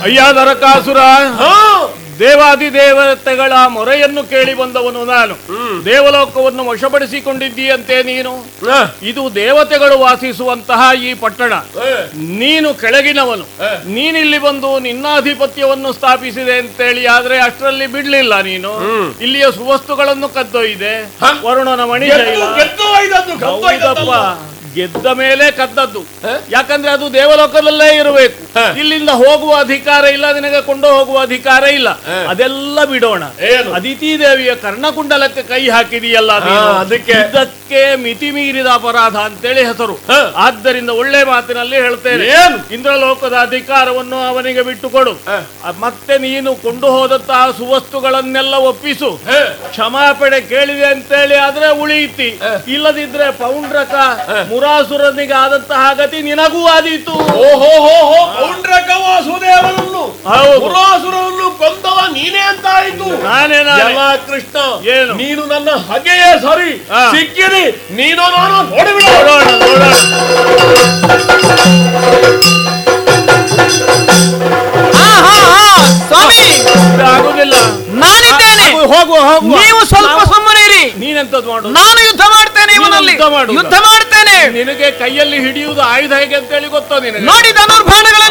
ಅಯ್ಯ ನರಕಾಸುರ ಹಾ ದೇವಾದಿ ದೇವತೆಗಳ ಮೊರೆಯನ್ನು ಕೇಳಿ ಬಂದವನು ನಾನು ಹ್ಮ್. ದೇವಲೋಕವನ್ನು ವಶಪಡಿಸಿಕೊಂಡಿದ್ದೀಯಂತೆ ನೀನು ಹಾ. ಇದು ದೇವತೆಗಳು ವಾಸಿಸುವಂತಹ ಈ ಪಟ್ಟಣ ಏ, ನೀನು ಕೆಳಗಿನವನು ಹ. ನೀನಿಲ್ಲಿ ಬಂದು ನಿನ್ನಾಧಿಪತ್ಯವನ್ನು ಸ್ಥಾಪಿಸಿದೆ ಅಂತೇಳಿ ಆದ್ರೆ ಅಷ್ಟರಲ್ಲಿ ಬಿಡ್ಲಿಲ್ಲ ನೀನು ಹ್ಮ್. ಇಲ್ಲಿಯ ಸುವಸ್ತುಗಳನ್ನು ಕದ್ದೊಯ್ದೆ ಹ? ವರುಣನ ಮಣಿ ಗೆದ್ದು ಶೈಲ. ಗೆದ್ದು ಒಯ್ದದ್ದು, ಕದ್ದು ಹೌದಪ್ಪ ಒಯ್ದದ್ದಲ್ಲ. ಗೆದ್ದ ಮೇಲೆ ಕದ್ದದ್ದು ಹ? ಯಾಕಂದ್ರೆ ಅದು ದೇವಲೋಕದಲ್ಲೇ ಇರಬೇಕು ಹ. ಇಲ್ಲಿಂದ ಹೋಗುವ ಅಧಿಕಾರ ಇಲ್ಲ ನಿನಗೆ ಕೊಂಡು ಹೋಗುವ ಅಧಿಕಾರ ಇಲ್ಲ ಹ. ಅದೆಲ್ಲ ಬಿಡೋಣ ಏನು? ಅದಿತಿ ದೇವಿಯ ಕರ್ಣಕುಂಡಲಕ್ಕೆ ಕೈ ಹಾಕಿದೀಯಲ್ಲ ನೀನು. ಹಾ, ಅದಕ್ಕೆ? ಇದಕ್ಕೆ ಮಿತಿ ಮೀರಿದ ಅಪರಾಧ ಅಂತೇಳಿ ಹೆಸರು ಹ. ಆದ್ದರಿಂದ ಒಳ್ಳೆ ಮಾತಿನಲ್ಲಿ ಹೇಳ್ತೇನೆ ಏನು? ಇಂದ್ರಲೋಕದ ಅಧಿಕಾರವನ್ನು ಅವನಿಗೆ ಬಿಟ್ಟುಕೊಡು ಹ. ಅದ್ ಮತ್ತೆ ನೀನು ಕೊಂಡು ಹೋದಂತಹ ಸುವಸ್ತುಗಳನ್ನೆಲ್ಲ ಒಪ್ಪಿಸು ಹೇ, ಕ್ಷಮಾಪಣೆ ಕೇಳಿದೆ ಅಂತೇಳಿ ಆದ್ರೆ ಉಳಿಯಿತಿ ಇಲ್ಲದಿದ್ರೆ ಪೌಂಡ್ರಕ ಮುರಾಸುರನಿಗೆ ಆದಂತಹ ಗತಿ ನಿನಗೂ ಆದೀತು ಓಹೋ ಹೋ ಹೋ ಪೌಂಡ್ರಕ ವಾಸುದೇವನನ್ನು ಹೌದು. ಪುರಾಸುರನನ್ನು ಕೊಂದವ ನೀನೇ ಅಂತ ಆಯ್ತು ನಾನೇ ನಾನೇ. ಎಲ್ಲ ಕೃಷ್ಣ ಏನು? ನೀನು ನನ್ನ ಹಗೆಯೇ ಸರಿ ಹಾ. ಸಿಕ್ಕಿರಿ ನೀನು ನಾನು ನೋಡಿಬಿಡ ನೋಡೋಣ ನೋಡೋಣ ಹಾ ಹಾ ಹಾ ಸ್ವಾಮಿ ಇದು ಆಗುದಿಲ್ಲ ನಾನಿದ್ದೇನೆ ಆಗು, ಹೋಗುವ ಹೋಗುವ ನೀವು ಸ್ವಲ್ಪ ನಾವು- ಸುಮ್ಮನೆ ಇರಿ ನೀನೆಂತದ್ ಮಾಡು ನಾನು ಯುದ್ಧ ಮಾಡ್ತೇನೆ ಇವನಲ್ಲಿ ಯುದ್ಧ ಮಾಡುವುದಾ? ಯುದ್ಧ ಮಾಡ್ತೇನೆ ನಿನಗೆ ಕೈಯಲ್ಲಿ ಹಿಡಿಯುವುದು ಆಯುಧ ಹೇಗೆ ಅಂತೇಳಿ ಗೊತ್ತೋ ನಿನಗೆ ನೋಡಿ ಧನುರ್ಬಾಣಗಳ